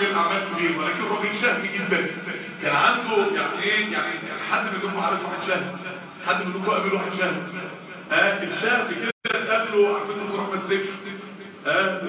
رجال اعمال كبير ولكن راجل شهم جدا كان عنده يعني ايه يعني حد منكم عارف واحد شهم حد منكم قابل واحد شهم اه الشهم كده تقابله عارفين دكتور احمد سيف اه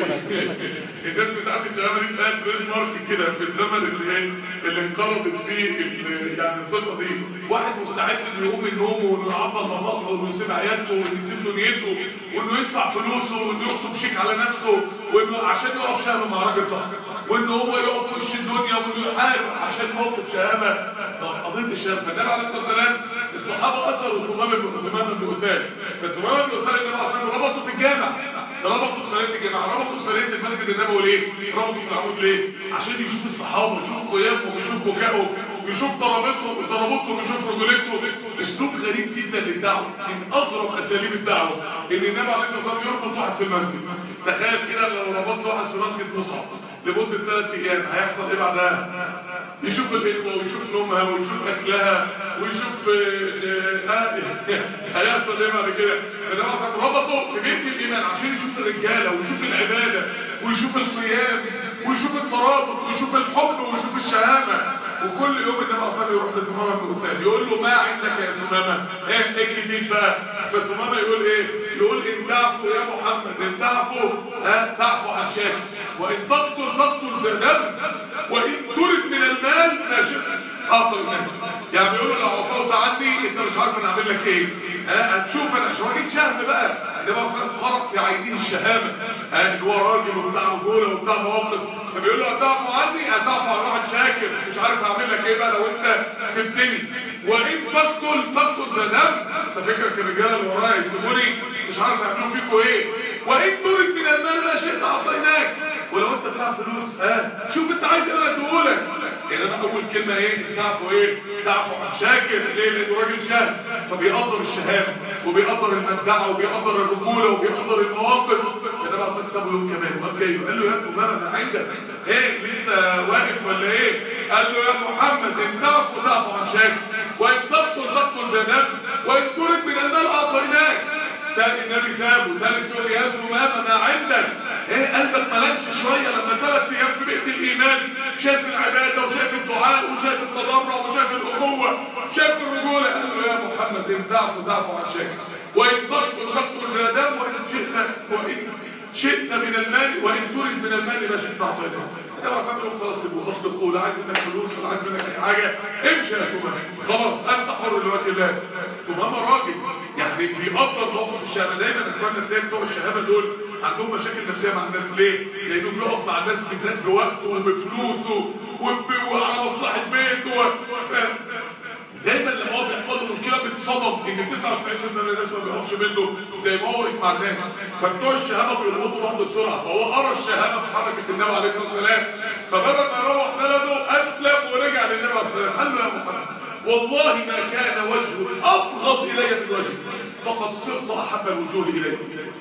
الناس بتاعت الشباب دي فات تريد مارك كده في الزمن اللي هي اللي انقرضت فيه ال- يعني الصفه دي واحد مستعد انه يقوم من نومه وانه يعطل مصالحه وانه يسيب عيادته وانه يسيب دنيته وانه يدفع فلوسه وانه يكتب شيك على نفسه وانه عشان يقف شهامه مع راجل صاحبه وانه هو يقف في وش الدنيا وانه يحارب عشان يوقف شهامه قضيه الشهامه فالنبي عليه الصلاه والسلام الصحابه اثروا ثمام بن ثمام بن قتال فثمام بن قتال النبي عليه الصلاه والسلام ربطوا في الجامع ربطوا بصلاه الجماعه ربطوا بصلاه المسجد النبوي ليه ربطوا في العمود ليه عشان يشوف الصحابه يشوف قيامهم يشوف بكائهم يشوف ضربتهم ضربتهم يشوف رجولتهم اسلوب غريب جدا للدعوه من اغرب اساليب الدعوه ان النبي عليه الصلاه والسلام يربط واحد في المسجد تخيل كده لو ربطت واحد في مسجد مصعب لمده ثلاث ايام هيحصل ايه بعدها يشوف الاخوه ويشوف نومها ويشوف اكلها ويشوف آه، آه، هيحصل ايه بعد كده فده مثلا ربطوا في بيت الايمان عشان يشوف الرجاله ويشوف العباده ويشوف القيام ويشوف الترابط ويشوف الحب ويشوف الشهامه وكل يوم النبي اصلا يروح لثمامه بن اساد يقول له ما عندك يا ثمامه ايه ايه الجديد بقى فثمامه يقول ايه يقول ان تعفو يا محمد ان تعفو ها تعفو عن شاك وان تقتل تقتل ذا دم وان ترد من المال ما شئت اعطي المال يعني بيقولوا لو عفوت عني انت مش عارف انا اعمل لك ايه ها هتشوف انا شويه شهم بقى ده مثلا قرط في عينين الشهامه ها اللي هو راجل وبتاع رجوله وبتاع مواقف فبيقول له هتعفو عني هتعفو عن واحد شاكر مش عارف اعمل لك ايه بقى لو انت سبتني وان تقتل تقتل ذا دم انت فكرك الرجاله اللي ورايا يسيبوني مش عارف يعملوا فيكوا ايه وان تريد من المال ما شئت اعطيناك ولو انت بتاع فلوس ها شوف انت عايز ايه انا اديهولك كده انا اول كلمه ايه تعفو ايه تعفو عن شاكر ليه لانه راجل شاهد فبيقدر الشهاده وبيقدر المدعه وبيقدر الرجوله وبيقدر المواقف كده بقى تكسبه يوم كمان طب جاي قال له يا فلان انا عندك ايه لسه واقف ولا ايه قال له يا محمد ان تعفو تعفو عن شاكر وان تقتل تقتل ذا دم وان ترد من المال اعطيناك تاني النبي سابه تالت يقول يا ثمامه ما عندك ايه قلبك ملكش شويه لما ثلاث ايام في بيت الايمان شاف العباده وشاف الدعاء وشاف التضرع وشاف الاخوه شاف الرجوله قال له يا محمد ان تعفو تعفو عن شاكر وان تقتل تقتل ذا دم وان شئت وان شئت من المال وان تريد من المال ما شئت اعطيناك يا وسام له خلاص يبقوا اخلقوا لا عايز منك فلوس ولا عايز منك اي حاجه امشي يا ثمامه خلاص انت حر لوجه الله ثمامه راجل يعني بيقدر موقف الشهامه دايما اخواننا تلاقي بتوع الشهامه دول عندهم مشاكل نفسيه مع الناس ليه؟ لانه بيقف مع الناس بالذات بوقته وبفلوسه وب- وعلى مصلحه بيته و... ف- دايما لما هو بيحصل له مشكله بيتصدم ان 99% من الناس ما بيقفش منه زي ما هو واقف مع الناس فبتوع الشهامه بيربطوا بعض بسرعه فهو قرا الشهامه في حركه النبي عليه الصلاه والسلام فبدل ما يروح بلده اسلم ورجع للنبي عليه الصلاه والسلام قال له يا محمد والله ما كان وجه ابغض الي من وجهك فقد صرت احب الوجوه الي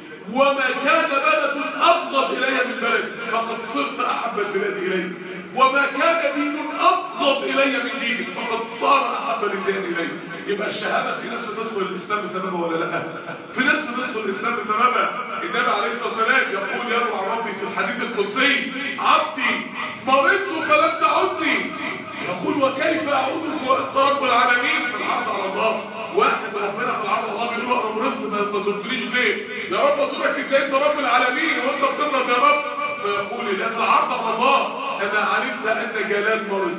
وما كان بلد ابغض الي من بلد فقد صرت احب البلاد الي وما كان دين ابغض الي من دينك فقد صار احب الدين الي يبقى الشهاده في ناس بتدخل الاسلام بسببها ولا لا في ناس بتدخل الاسلام بسببها النبي عليه الصلاه والسلام يقول يروى عن ربي في الحديث القدسي عبدي مرضت فلم تعدني يقول وكيف اعودك وانت رب العالمين في العرض على الله واحد ربنا في العرض الله بيقول له انا مرضت ما ما زرتنيش ليه يا رب ازورك ازاي انت رب العالمين وانت بتمرض يا رب فيقول لي في العرض على الله انا علمت ان جلال مرض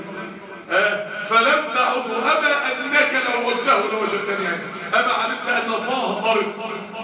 آه، فلم تعده اما انك لو وجهه لوجدتني عنه اما علمت ان طه مرض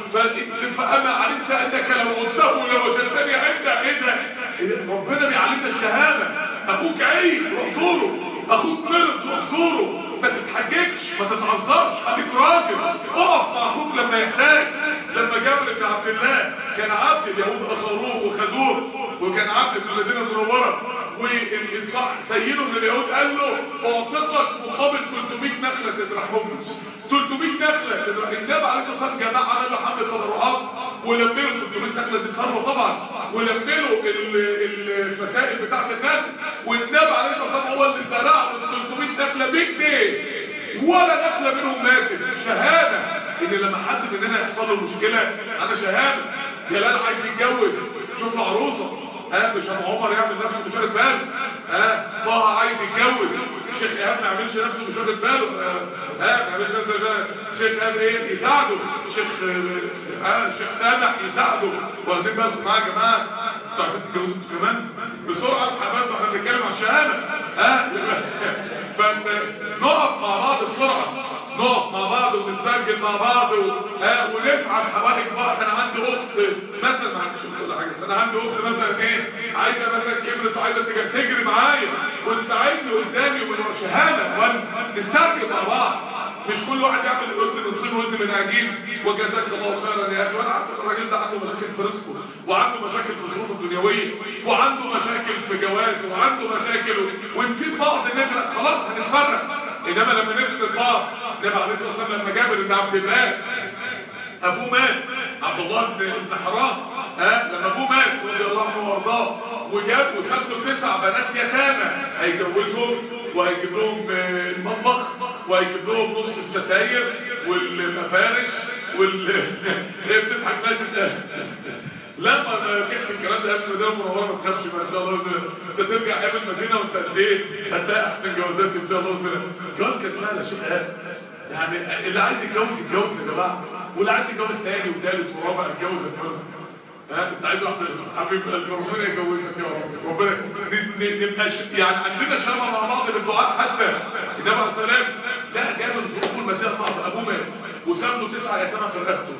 ف- فاما علمت انك لو وجهه لوجدتني عند ايه ده إيه؟ ربنا بيعلمنا الشهاده اخوك عيب روح زوره اخوك مرض روح زوره ما تتحججش ما تتعذرش خليك راجل اقف مع اخوك لما يحتاج لما جابر بن عبد الله كان عبد اليهود اسروه وخدوه وكان عبد في المدينه المنوره والصح سيده من اليهود قال له اعتقك مقابل 300 نخله تزرعهم 300 نخله تزرع النبي عليه الصلاه والسلام جمع عمل له حمله تضرعات ولم له 300 نخله دي ثروه طبعا ولم له ال- الفسائل بتاعت الناس والنبي عليه الصلاه والسلام هو اللي زرع له 300 نخله بجنيه ولا نخله منهم ماتت شهاده ان لما حد مننا يحصل له مشكله انا شهاده جلال عايز يتجوز شوف له عروسه ها مش ابو عمر يعمل نفسه مش واخد باله ها طه عايز يتجوز الشيخ ايهاب ما يعملش نفسه مش واخد باله ها ما يعملش نفسه الشيخ ايهاب ايه يساعده الشيخ ها الشيخ سامح يساعده واخدين بالكم معايا يا جماعه انتوا عايزين تتجوزوا انتوا كمان بسرعه الحماس واحنا بنتكلم عن الشهاده ها فنقف مع بعض بسرعه نقف مع بعض ونسترجل مع بعض و... ها ونسعى حوالي بعض انا عندي اخت مثلا ما عنديش اخت ولا حاجه انا عندي اخت مثلا ايه عايزه مثلا كبرت وعايزه تجري معايا وتساعدني قدامي ومن شهاده ونسترجل مع بعض مش كل واحد يعمل ود من طين ود من عجين وجزاك الله خيرا يا اخي وانا عارف الراجل ده عنده مشاكل في رزقه وعنده مشاكل في ظروفه الدنيويه وعنده مشاكل في جوازه وعنده مشاكل ونسيب بعض نغرق خلاص هنتفرق انما لما نخلط بعض النبي عليه الصلاه والسلام لما جابر بن عبد الله ابوه مات عبد الله بن حرام ها لما ابوه مات رضي الله عنه وارضاه وجاب وساب له تسع بنات يتامى هيجوزهم وهيجيب لهم المطبخ وهيجيب لهم نص الستاير والمفارش وال هي بتضحك ماشي لما ما كانش الكلام ده قبل المدينه المنوره ما تخافش بقى ان شاء الله انت ترجع قبل المدينه وانت قد ايه هتلاقي احسن جوازات ان شاء الله الجواز كانت سهله شوف يعني اللي عايز يتجوز يتجوز يا جماعه واللي عايز يتجوز تاني وثالث ورابع يتجوز يتجوز ها انت عايز واحده حبيب قلبي ربنا يجوزك يا رب ربنا نبقى يعني عندنا شبه مع بعض بالدعاء حتى النبي عليه السلام لا جاب الظروف الماديه صعبه ابوه مات وساب له تسعه يتامى في رقبته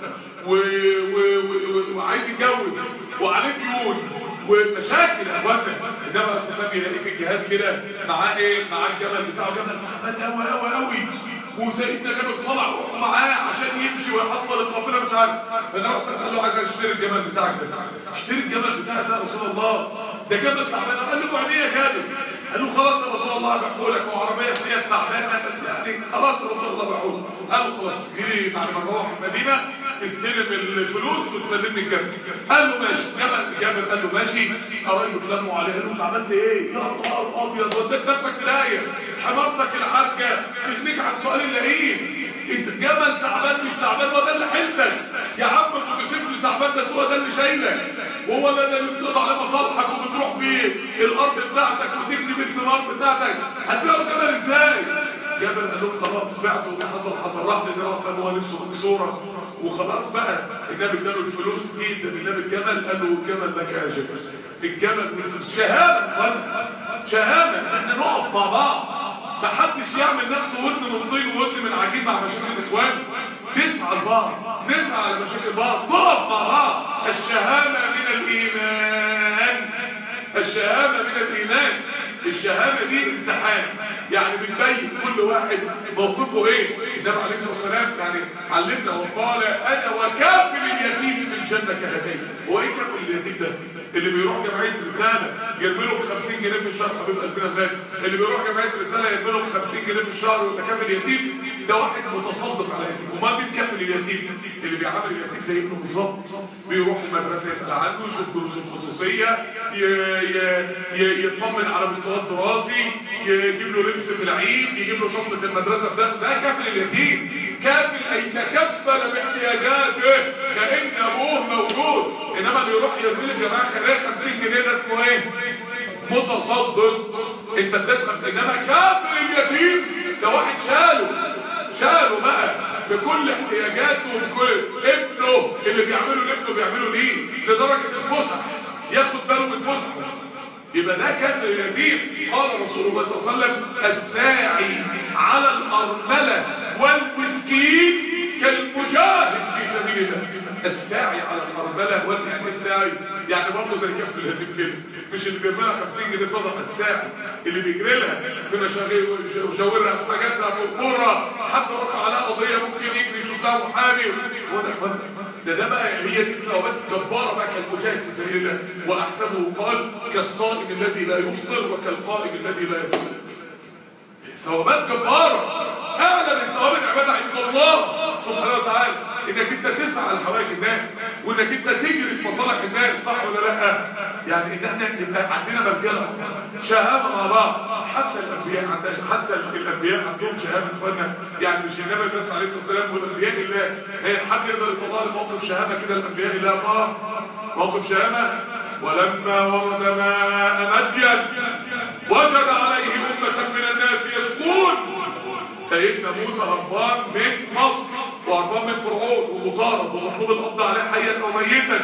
وعايز يتجوز وعليه ديون ومشاكل يا اخوانا النبي عليه الصلاه والسلام يلاقيه في الجهاد كده معاه ايه معاه الجمل بتاعه جمل محمد قوي قوي قوي وسيدنا جابر طلع معاه عشان يمشي ويحصل القافله مش عارف فالنبي عليه الصلاه قال له عايز اشتري الجمل بتاعك ده اشتري الجمل بتاعك ده يا رسول الله ده جمل تعبان قال له عينيه يا جابر قال له خلاص يا رسول الله بحكوا لك وعربيه سريعه تعبانه بس يعني خلاص يا رسول الله بحكوا قال له خلاص جري بعد ما نروح المدينه تستلم الفلوس وتسلمني الجمل قال له ماشي جبل جابر قال له ماشي قرايبه اتلموا عليه قال له انت عملت ايه يا نهار ابيض وديت نفسك في الايه حمارتك العرجه تغنيك عن سؤال اللئيم انت جمل تعبان مش تعبان هو ده اللي حيلتك يا عم الموتوسيكل تعبان ده هو ده اللي شايلك وهو ده اللي بتقضي على مصالحك وبتروح بيه الارض بتاعتك وتبني بالثمار بتاعتك هتلاقوا جبل ازاي جبل قال لهم خلاص بعته حصل حصل راح لدراسه هو نفسه بصوره وخلاص بقى النبي اداله الفلوس جيزه النبي الجمل قال له الجمل لك يا جبل الجمل شهاده قلب شهاده احنا نقف مع بعض ما حدش يعمل نفسه ودن من طين وودن من عجين مع مشاكل الاخوان نسعى لبعض نسعى على مشاكل بعض نقف مع بعض الشهاده من الايمان الشهاده من الايمان الشهاده دي امتحان يعني بتبين كل واحد موقفه ايه النبي عليه الصلاه والسلام يعني علمنا وقال انا وكافل اليتيم في الجنه كهدين هو ايه كافل اليتيم ده اللي بيروح جمعيه رساله يرمي له ب 50 جنيه في الشهر حبيب قلبنا غالي اللي بيروح جمعيه رساله يرمي له ب 50 جنيه في الشهر ويبقى كافل يتيم ده واحد متصدق على يتيم وما مين كافل اليتيم اللي بيعامل اليتيم زي ابنه بالظبط بيروح المدرسه يسال عنه يشوف دروسه الخصوصيه يطمن على مستواه الدراسي يجيب له لبس في العيد يجيب له شنطه المدرسه ده ده كافل اليتيم كافل اي تكفل باحتياجاته كان ابوه موجود انما اللي يروح يرمي لي جماعه خلال 50 جنيه ده اسمه ايه متصدق انت بتدخل انما كافل اليتيم ده واحد شاله شاله بقى بكل احتياجاته وبكل ابنه اللي بيعمله لابنه بيعمله ليه لدرجه الفسح ياخد باله من فسحه يبقى ده كافر اليتيم قال رسول الله صلى الله عليه وسلم الساعي على الأرملة والمسكين كالمجاهد في سبيل الله الساعي على الأرملة والمسكين الساعي يعني برضه زي كف اليتيم كده مش اللي بيعملها 50 جنيه صدقه الساعي اللي بيجري لها في مشاغل ويشاورها في حاجاتها في القرى حتى رفع عليها قضيه ممكن يجري يشوف لها محامي هو ده اخوانا ده ده بقى هي دي الثوابت الجباره بقى كالمجاهد في سبيل الله واحسبه قال كالصائم الذي لا يفطر وكالقائم الذي لا يفطر ثوابات جباره اعلى من ثواب العباده عند الله سبحانه وتعالى انك انت تسعى على حوائج الناس وانك انت تجري في مصالح الناس صح ولا لا يعني ان احنا يبقى عندنا مرجله شهاده مع بعض حتى الانبياء عندها حتى الانبياء عندهم شهاده اخوانا يعني مش النبي بس عليه الصلاه والسلام والانبياء الله هي حد يقدر يطلع لي موقف شهاده كده الانبياء الله ما موقف شهاده ولما ورد ماء مدين وجد عليه أمة من الناس يسكون سيدنا موسى هربان من مصر وهربان من فرعون ومطارد ومطلوب القبض عليه حيا او ميتا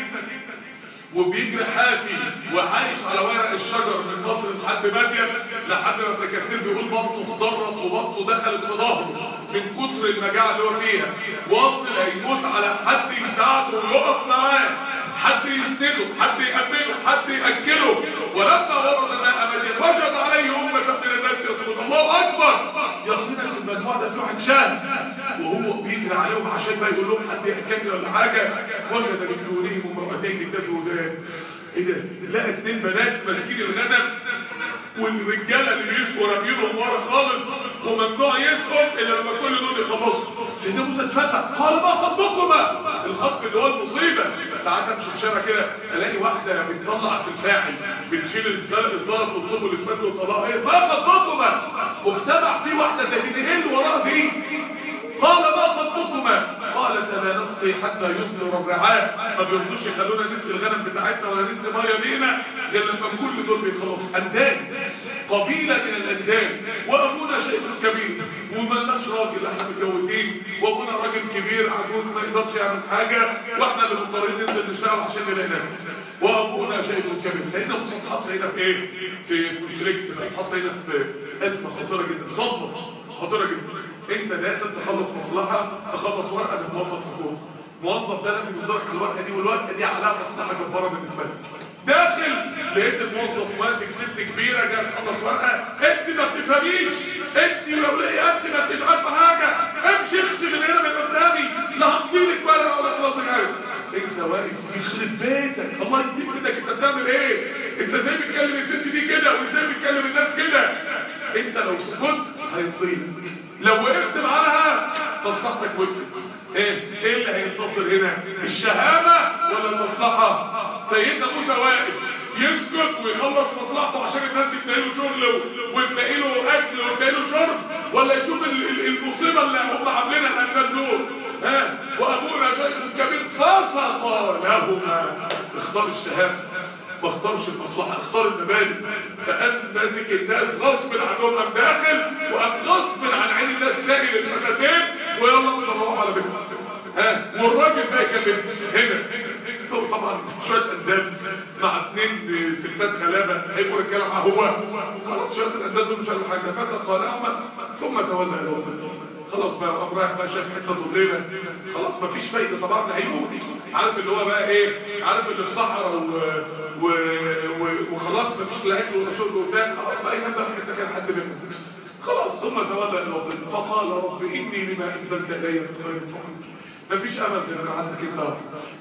وبيجري حافي وعايش على ورق الشجر من مصر لحد مدين لحد ما ابن كثير بيقول بطنه خضرت وبطنه دخلت في ظهره من كتر المجاعه اللي هو فيها واصل هيموت على حد يساعده ويقف معاه حد يسنده حد يأمنه حد يأكله ولما ورد ماء مدين وجد عليه أمة من الناس يصلون الله أكبر يقينا في المجموعة ده في واحد شان وهو بيجري عليهم عشان ما يقول لهم حد يحكمني ولا حاجة وجد من دونهم امرأتين تجودان ايه ده لقى اتنين بنات ماسكين الغنم والرجاله اللي بيسقوا رامينهم ورا خالص وممنوع يسقط الا لما كل دول يخلصوا سيدنا موسى اتفتح قال ما خطبكما الخط اللي هو المصيبه ساعات امشي في الشارع كده الاقي واحده بتطلع في الفاعل بتشيل الزلط والطب والاسمنت والطلاق ايه ما خطبكما مجتمع فيه واحده زي دي ايه اللي وراها دي قال ما خطبكما قالت لا نسقي حتى يصدر الرعاء ما بيرضوش يخلونا نسقي الغنم بتاعتنا ولا نسقي ميه لينا غير لما كل دول بيخلصوا اندان قبيله من الاندان وابونا شيخ كبير ومالناش راجل احنا متجوزين وابونا راجل كبير عجوز ما يقدرش يعمل حاجه واحنا اللي مضطرين ننزل نشتغل عشان نلاقي ناكل وابونا شيخ كبير سيدنا موسى اتحط هنا في ايه في كونفليكت اتحط هنا في ازمه خطيره جدا صدمه خطيره جدا انت داخل تخلص مصلحة تخلص ورقة من موظف حكومي موظف ده لازم يدرك الورقة دي والورقة دي عليها مصلحة جبارة بالنسبة لك داخل لقيت الموظف ماسك ست كبيرة جاي تخلص ورقة انت ما بتفهميش انت لو ليه انت ما انتش عارفة حاجة امشي اختي من هنا من قدامي لا همضيلك ولا ولا خلاص حاجة انت واقف يخرب بيتك الله يديك منك انت بتعمل ايه انت ازاي بتكلم الست دي كده وازاي بتكلم الناس كده انت لو سكت هيطيرك لو وقفت معاها مصلحتك وقفت ايه ايه اللي هينتصر هنا الشهامة ولا المصلحة سيدنا موسى واقف يسكت ويخلص مصلحته عشان الناس تلاقي له شغل وتلاقي له اكل وتلاقي له شرب ولا يشوف المصيبه اللي هم عاملينها الناس دول ها وابونا شيخ كبير فسقى لهما اختار الشهامه ما اختارش المصلحة اختار المبادئ فقام ماسك الناس غصب عنهم قام داخل وقام غصب عن عين الناس سائل الفتاتين ويلا مش هنروح على بيتهم ها والراجل ده يكلم هنا طبعا شويه انداب مع اثنين ستات غلابه هيبقوا رجاله معاه هو خلاص شويه الانداب دول مش هيعملوا حاجه فتقى لهما ثم تولى الى وفاته خلاص بقى افراح بقى شاف حته ضليله خلاص مفيش فايده طبعا ده هيموت عارف اللي هو بقى ايه عارف اللي في صحراء و... و... و... وخلاص مفيش لا اكل ولا شرب وبتاع خلاص بقى ينام بقى في حته كان حد بيموت خلاص ثم تولى الى وفاته فقال رب اني لما انزلت الي من خير فقير مفيش امل في ان عندك انت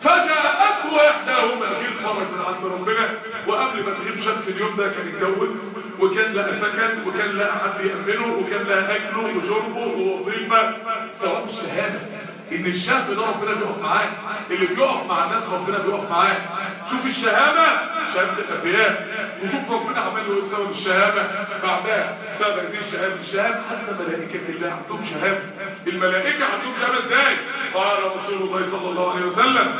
فجاءته احداهما اكيد خرج من عند ربنا وقبل ما تغيب شمس اليوم ده كان يتجوز وكان لها سكن وكان لها حد يامنه وكان لها اكله وشربه ووظيفه ثواب الشهاده ان الشاب ده ربنا بيقف معاه اللي بيقف مع الناس ربنا بيقف معاه شوف الشهامه شهاده الانبياء وشوف ربنا عمل له ايه بسبب الشهامه بعدها بسبب هذه الشهاده الشهاده حتى ملائكه الله عندهم شهاده الملائكه عندهم شهاده ازاي قال رسول الله صلى الله عليه وسلم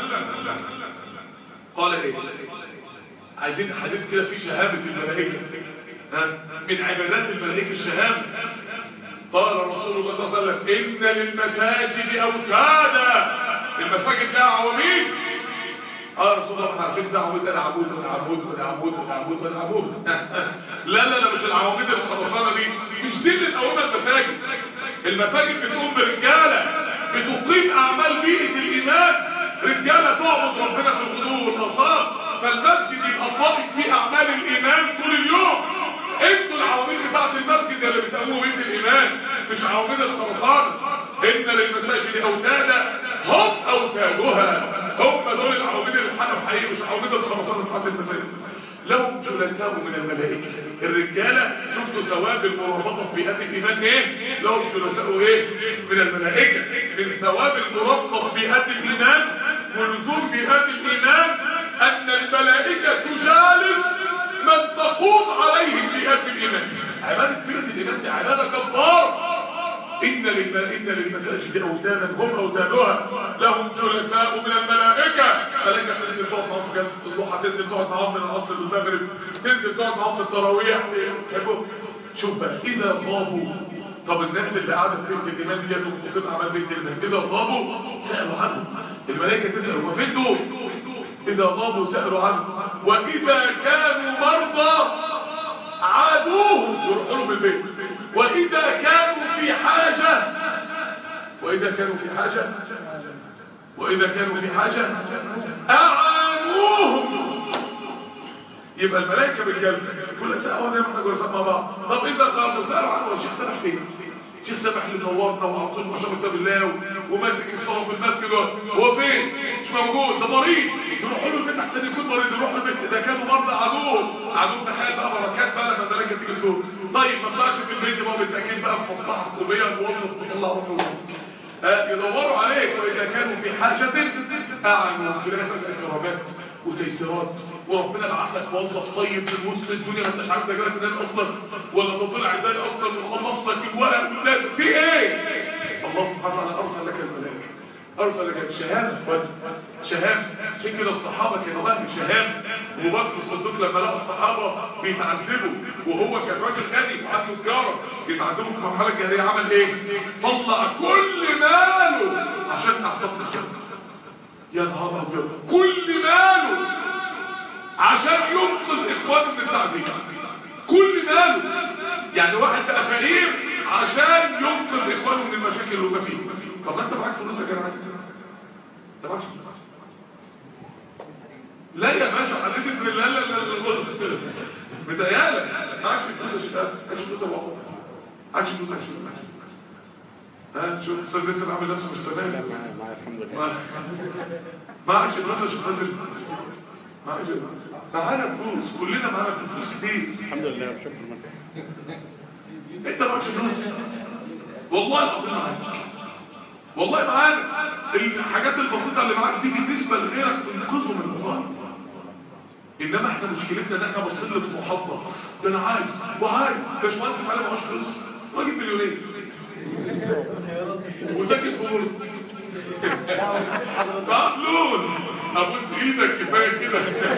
قال ايه عايزين حديث كده فيه شهاده الملائكه ها من عبادات الملائكه الشهاده قال رسول الله صلى الله عليه وسلم ان للمساجد اوتادا المساجد لها عواميد اه رسول الله احنا عارفين تعويض انا عبود وانا عبود وانا عبود وانا عبود وانا عبود لا لا لا مش العواميد الخرسانه دي مش دي اللي تقومها المساجد المساجد بتقوم برجاله بتقيم اعمال بيئه الايمان رجاله تعبد ربنا في الغدو والنصاب فالمسجد يبقى طابق فيه اعمال الايمان طول اليوم انتوا العواميد بتاعت المسجد اللي بتقوموا بيت الايمان مش عواميد الخرسان ان للمساجد اوتادا هم اوتادها هم دول العواميد اللي حنوا حقيقي مش عواميد الخرسان بتاعت المساجد لهم جلساء من الملائكة الرجالة شفتوا ثواب المرابطة في بيئات الإيمان ايه لهم جلساء ايه من الملائكة من ثواب المرابطة في بيئات الإيمان ولزوم بيئات الإيمان أن الملائكة تجالس من تقوم عليه بيئات الإيمان عبادة بيئة الإيمان دي عبادة كبار إن إن للمساجد أوتانا هم أوتانها لهم جلساء من الملائكة ملائكة تنزل تقعد معاهم في جلسة الضحى تنزل تقعد معاهم من العصر للمغرب تنزل تقعد معاهم في التراويح يحبوا شوف بقى إذا غابوا طب الناس اللي قاعدة في بيت الإيمان دي ومقيم أعمال بيت الإيمان إذا غابوا سألوا عنهم الملائكة تسأل هو فين دول إذا غابوا سألوا عنه وإذا كانوا مرضى عادوهم يروحوا لهم البيت وإذا كانوا في حاجة وإذا كانوا في حاجة وإذا كانوا في حاجة أعانوهم يبقى الملائكة بالجلد كل ساعة وزي ما احنا جلسات مع بعض طب إذا غابوا سألوا عنه الشيخ سامح فين شيخ سامح اللي نورنا وعطول ما شاء الله بالله وماسك الصلاة في المسجد هو فين مش موجود ده مريض يروحوا له البيت احسن يكون مريض يروحوا البيت اذا كانوا مرضى عدوهم عدوهم تخيل بقى بركات بقى لما الملائكه تيجي تزور طيب ما طلعش في البيت بقى بالتاكيد بقى في مصلحه حكوميه الموظف بيطلع روحه ها يدوروا عليك واذا كانوا في حاجه اعلنوا في ناس اكرامات وتيسيرات وربنا بعث لك موظف طيب في وسط الدنيا ما انتش عارف ده جالك منين اصلا ولا ده طلع ازاي اصلا وخلص لك الورق والناس في ايه الله سبحانه وتعالى ارسل لك الملائكه ارسل لك شهاده شهاده عشان كده الصحابه كانوا اهل شهاده ابو بكر الصديق لما لقى الصحابه بيتعذبوا وهو كان راجل غني وعنده تجاره بيتعذبوا في المرحله الجاهليه عمل ايه طلع كل ماله عشان احتفظ الجنه يا نهار ابيض كل ماله عشان ينقذ اخوانه من التعذيب كل ماله يعني واحد بقى فقير عشان ينقذ اخوانه من المشاكل اللي هم فيها طب انت معاك فلوس يا جماعه انت معاك فلوس لا يا باشا حضرتك لا لا لا لا متهيألك معكش فلوس يا شباب معكش فلوس يا بابا معكش فلوس يا شباب ها شوف استاذ لسه عامل نفسه مش سامع معايا الحمد لله معكش فلوس يا شباب معكش معانا فلوس كلنا معانا فلوس كتير الحمد لله بشكر الله انت معكش فلوس والله العظيم معاك والله معانا الحاجات البسيطة اللي معاك دي بالنسبة لغيرك تنقذه من المصائب انما احنا مشكلتنا ان احنا باصين للمحافظة ده انا عايز وعايز باشمهندس علي معهوش فلوس راجل مليونير وساكن في بورد مقلول ابوس ايدك كفايه كده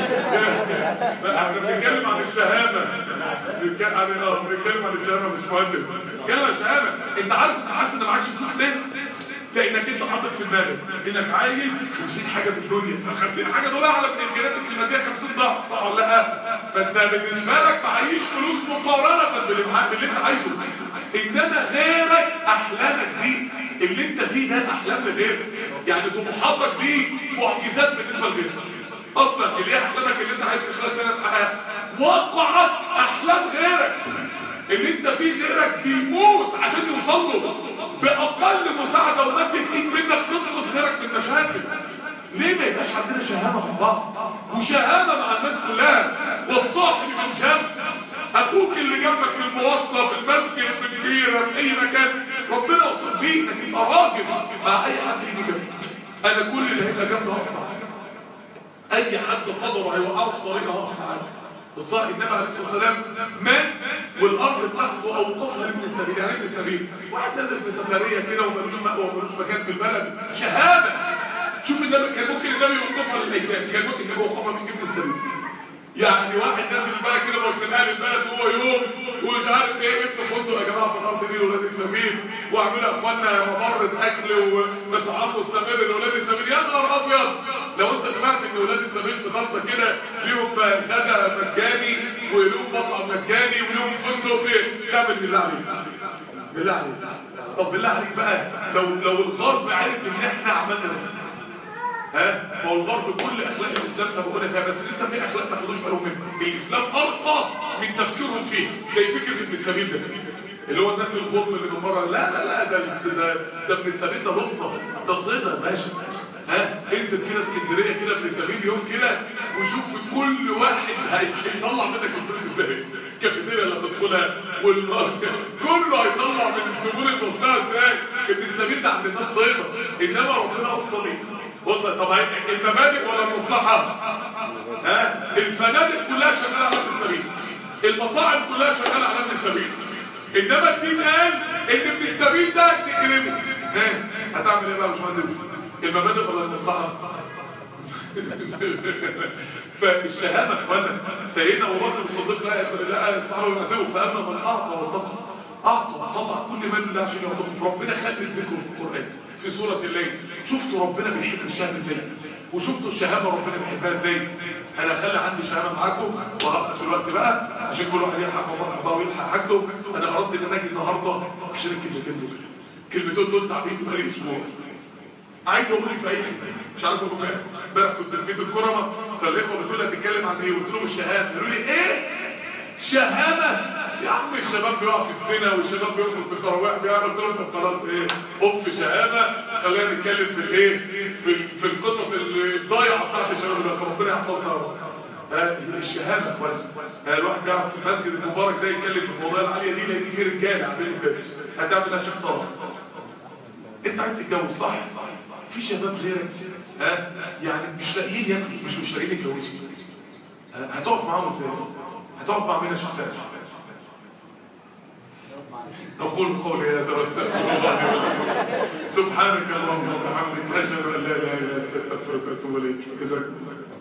لا احنا بنتكلم عن الشهامه بنتكلم عن اه بنتكلم عن الشهامه مش مهندس بنتكلم عن الشهامه انت عارف انت حاسس ان معكش فلوس ليه؟ لانك انت حاطط في دماغك انك عايز 50 حاجه في الدنيا 50 حاجه دول اعلى من امكانياتك الماديه 50 ضعف صح ولا لا فانت بالنسبه لك معيش فلوس مقارنه باللي باللي انت عايزه انما غيرك احلامك دي اللي انت فيه ده احلام لغيرك يعني طموحاتك دي معجزات بالنسبه لغيرك اصلا اللي هي احلامك اللي انت عايز في خلال سنه تحققها وقعت احلام غيرك اللي انت فيه غيرك بيموت عشان يوصل له باقل مساعده ومد ايد منك تنقذ غيرك من المشاكل ليه ما يبقاش عندنا شهامه مع بعض وشهامه مع الناس كلها والصاحب من جنب اخوك اللي جنبك في المواصله في المسجد في الجيره في اي مكان ربنا يوصل بيك انك تبقى راجل مع اي حد يجي جنبك انا كل اللي هيبقى جنبي هقف معاه اي حد قدره هيوقعه في طريقه هقف معاه الصاحب النبي عليه الصلاه والسلام مات والارض بتاعته اوقفها لابن السبيل يعني ابن السبيل واحد نزل في سفريه كده ومالوش مأوى ومالوش مكان في البلد شهاده شوف النبي كان ممكن النبي يوقفها للايتام كان ممكن النبي يوقفها من ابن السبيل يعني واحد نازل البلد كده مش من اهل البلد وهو يوم ومش عارف ايه ابن فندق يا جماعه في الارض دي لاولاد السبيل واعملوا يا اخوانا ممرة اكل واطعام مستمر لاولاد السبيل يا نهار ابيض لو انت سمعت ان اولاد السبيل في غلطه كده ليهم غدا مجاني وليهم مطعم مجاني وليهم فندق تعمل بالله عليك بالله عليك طب بالله عليك بقى لو لو الغرب عرف ان احنا عملنا ده ها ما هو الغرب كل اخلاق الاسلام سبقونا فيها بس لسه في اخلاق ما خدوش بالهم منها الاسلام ارقى من تفكيرهم فيه زي فكره ابن السبيل ده اللي هو الناس الغرب اللي من بره لا لا لا ده ده ده ابن السبيل ده نقطه ده صيده يا باشا ها انزل كده اسكندريه كده ابن سبيل يوم كده وشوف كل واحد هيطلع منك الفلوس ازاي كافيتيريا اللي هتدخلها والنار كله هيطلع من الزبون المصنع ازاي ابن السبيل ده عند الناس صيده انما ربنا وصل ايه وصل طب المبادئ ولا المصلحة ها الفنادق كلها شغالة على ابن السبيل المطاعم كلها شغالة على ابن السبيل انما الدين قال ان ابن السبيل ده تكرمه ها هتعمل ايه بقى يا باشمهندس المبادئ ولا المصلحه فالشهامة اخوانا سيدنا ابو بكر الصديق لا لا الصحابه يعذبوا فاما من اعطى واتقى اعطى وطلع كل مال الله عشان يعطيهم ربنا خلت ذكره في القران في سوره الليل شفتوا ربنا بيحب الشهامه ازاي وشفتوا الشهامه ربنا بيحبها ازاي انا اخلي عندي شهامه معاكم وهبقى في الوقت بقى عشان كل واحد يلحق مصالح بقى ويلحق حاجته انا اردت ان انا اجي النهارده عشان الكلمتين دول الكلمتين دول تعبين بقالي اسبوع عايز اقول في اي حته مش عارف اقول فين امبارح كنت في بيت الكرمه فالاخوه بتقول لي هتتكلم عن ايه قلت لهم الشهامه قالوا لي ايه شهامه يا عم الشباب بيقع في الزنا والشباب بيخرج في التراويح بيعمل قلت لهم طب خلاص ايه اقف شهامه خلينا نتكلم في الايه في في القصص الضايعه بتاعت الشباب اللي ربنا يحفظنا يا رب الشهامه كويس الواحد بيقعد في المسجد المبارك ده يتكلم في المواضيع العاليه دي لان في رجاله عاملين الدرس هتعمل ايه شيخ طه انت عايز تتجوز صح في شباب غيرك ها يعني مش لاقيين ياكلوا مش مش لاقيين يتجوزوا هتقف معاهم ازاي هتقف مع مين يا شيخ سامح أقول قولي هذا واستغفر الله سبحانك اللهم وبحمدك أشهد أن لا إله إلا أنت أستغفرك وأتوب إليك جزاكم الله